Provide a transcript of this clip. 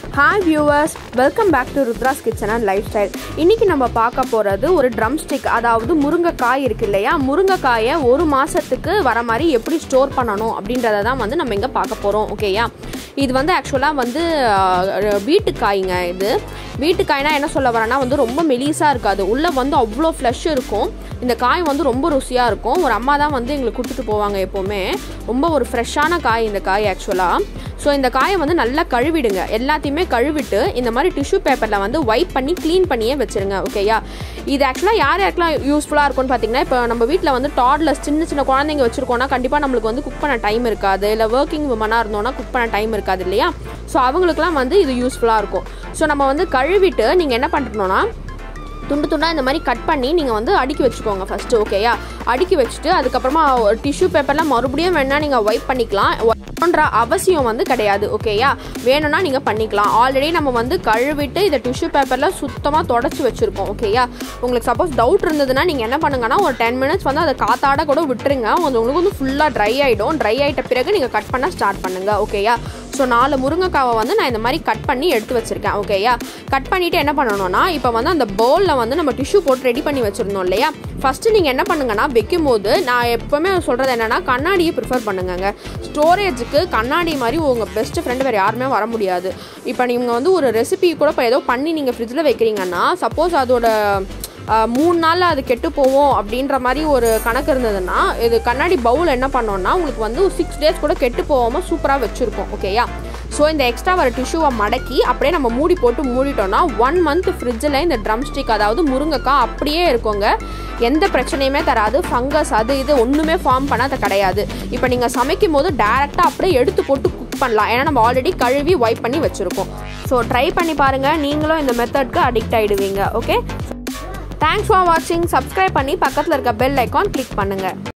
hi viewers welcome back to Rudra's kitchen and lifestyle இன்றைக்கி நம்ம பார்க்க போகிறது ஒரு ட்ரம் ஸ்டிக் அதாவது முருங்கைக்காய் இருக்கு இல்லையா முருங்கைக்காயை ஒரு மாதத்துக்கு வர மாதிரி எப்படி ஸ்டோர் பண்ணணும் அப்படின்றத தான் வந்து நம்ம இங்கே பார்க்க போகிறோம் ஓகேயா இது வந்து ஆக்சுவலாக வந்து அஹ், வீட்டுக்காய்ங்க இது வீட்டுக்காய்னா என்ன சொல்ல வரேன்னா வந்து ரொம்ப மெலிசாக இருக்காது உள்ளே வந்து அவ்வளோ ஃப்ளஷ் இருக்கும் இந்த காய் வந்து ரொம்ப ருசியாக இருக்கும் ஒரு அம்மா தான் வந்து எங்களுக்கு கொடுத்துட்டு போவாங்க எப்போவுமே ரொம்ப ஒரு ஃப்ரெஷ்ஷான காய் இந்த காய் ஆக்சுவலாக ஸோ இந்த காயை வந்து நல்லா கழுவிடுங்க எல்லாத்தையுமே கழுவிட்டு இந்த மாதிரி டிஷ்யூ பேப்பரில் வந்து வைப் பண்ணி க்ளீன் பண்ணியே வச்சுருங்க ஓகேயா இது ஆக்சுவலாக யார் யாருக்கெல்லாம் யூஸ்ஃபுல்லாக இருக்கும்னு பார்த்தீங்கன்னா இப்போ நம்ம வீட்டில் வந்து டாட்லர்ஸ் சின்ன சின்ன குழந்தைங்க வச்சுருக்கோம்னா கண்டிப்பாக நம்மளுக்கு வந்து குக் பண்ண டைம் இருக்காது இல்லை ஒர்க்கிங் உமனாக இருந்தோம்னா குக் பண்ண டைம் இருக்காது இல்லையா ஸோ அவங்களுக்குலாம் வந்து இது யூஸ்ஃபுல்லாக இருக்கும் ஸோ நம்ம வந்து கழுவிட்டு நீங்கள் என்ன பண்ணுறோன்னா துண்டு துண்டாக இந்த மாதிரி கட் பண்ணி நீங்கள் வந்து அடுக்கி வச்சுக்கோங்க ஃபஸ்ட்டு ஓகேயா அடுக்கி வச்சுட்டு அதுக்கப்புறமா டிஷ்யூ பேப்பரில் மறுபடியும் வேணால் நீங்கள் வைப் பண்ணிக்கலாம் ஒன்ற அவசியம் வந்து கிடையாது ஓகேயா வேணும்னா நீங்கள் பண்ணிக்கலாம் ஆல்ரெடி நம்ம வந்து கழுவிட்டு இதை டிஷ்யூ பேப்பரில் சுத்தமாக தொடச்சி வச்சுருக்கோம் ஓகேயா உங்களுக்கு சப்போஸ் டவுட் இருந்ததுன்னா நீங்கள் என்ன பண்ணுங்கன்னா ஒரு டென் மினிட்ஸ் வந்து அதை காத்தாட கூட விட்டுருங்க உங்களுக்கு உங்களுக்கு வந்து ஃபுல்லாக ட்ரை ஆகிடும் ட்ரை ஆகிட்ட பிறகு நீங்கள் கட் பண்ண ஸ்டார்ட் பண்ணுங்கள் ஓகேயா ஸோ நாலு முருங்கைக்காவை வந்து நான் இந்த மாதிரி கட் பண்ணி எடுத்து வச்சுருக்கேன் ஓகேயா கட் பண்ணிவிட்டு என்ன பண்ணணும்னா இப்போ வந்து அந்த பவுலில் வந்து நம்ம டிஷ்யூ போட்டு ரெடி பண்ணி வச்சுருந்தோம் இல்லையா ஃபஸ்ட்டு நீங்கள் என்ன பண்ணுங்கன்னா வைக்கும் போது நான் எப்போவுமே சொல்கிறது என்னென்னா கண்ணாடியை ப்ரிஃபர் பண்ணுங்கங்க ஸ்டோரேஜுக்கு கண்ணாடி மாதிரி உங்கள் பெஸ்ட் ஃப்ரெண்டு வேறு யாருமே வர முடியாது இப்போ நீங்கள் வந்து ஒரு ரெசிபி கூட இப்போ ஏதோ பண்ணி நீங்கள் ஃப்ரிட்ஜில் வைக்கிறீங்கன்னா சப்போஸ் அதோட ஆஹ், மூணு நாளில் அது கெட்டு போவோம் அப்படின்ற மாதிரி ஒரு கணக்கு இருந்ததுன்னா இது கண்ணாடி பவுல் என்ன பண்ணோம்னா உங்களுக்கு வந்து சிக்ஸ் டேஸ் கூட கெட்டு போகாமல் சூப்பராக வச்சுருக்கோம் ஓகேயா ஸோ இந்த எக்ஸ்ட்ரா வர டிஷ்யூவை மடக்கி அப்படியே நம்ம மூடி போட்டு மூடிட்டோம்னா ஒன் மந்த் ஃப்ரிட்ஜில் இந்த ட்ரம் ஸ்டிக் அதாவது முருங்கைக்காய் அப்படியே இருக்குங்க எந்த பிரச்சனையுமே தராது ஃபங்கஸ் அது இது ஒன்றுமே ஃபார்ம் பண்ணாத கிடையாது இப்போ நீங்கள் சமைக்கும் போது டேரெக்டாக அப்படியே எடுத்து போட்டு குக் பண்ணலாம் ஏன்னா நம்ம ஆல்ரெடி கழுவி வைப் பண்ணி வச்சுருக்கோம் ஸோ ட்ரை பண்ணி பாருங்கள் நீங்களும் இந்த மெத்தட்க்கு அடிக்ட் ஆகிடுவீங்க ஓகே தேங்க்ஸ் ஃபார் வாட்சிங் சப்ஸ்கிரைப் பண்ணி பக்கத்தில் இருக்க பெல் ஐக்கான் கிளிக் பண்ணுங்கள்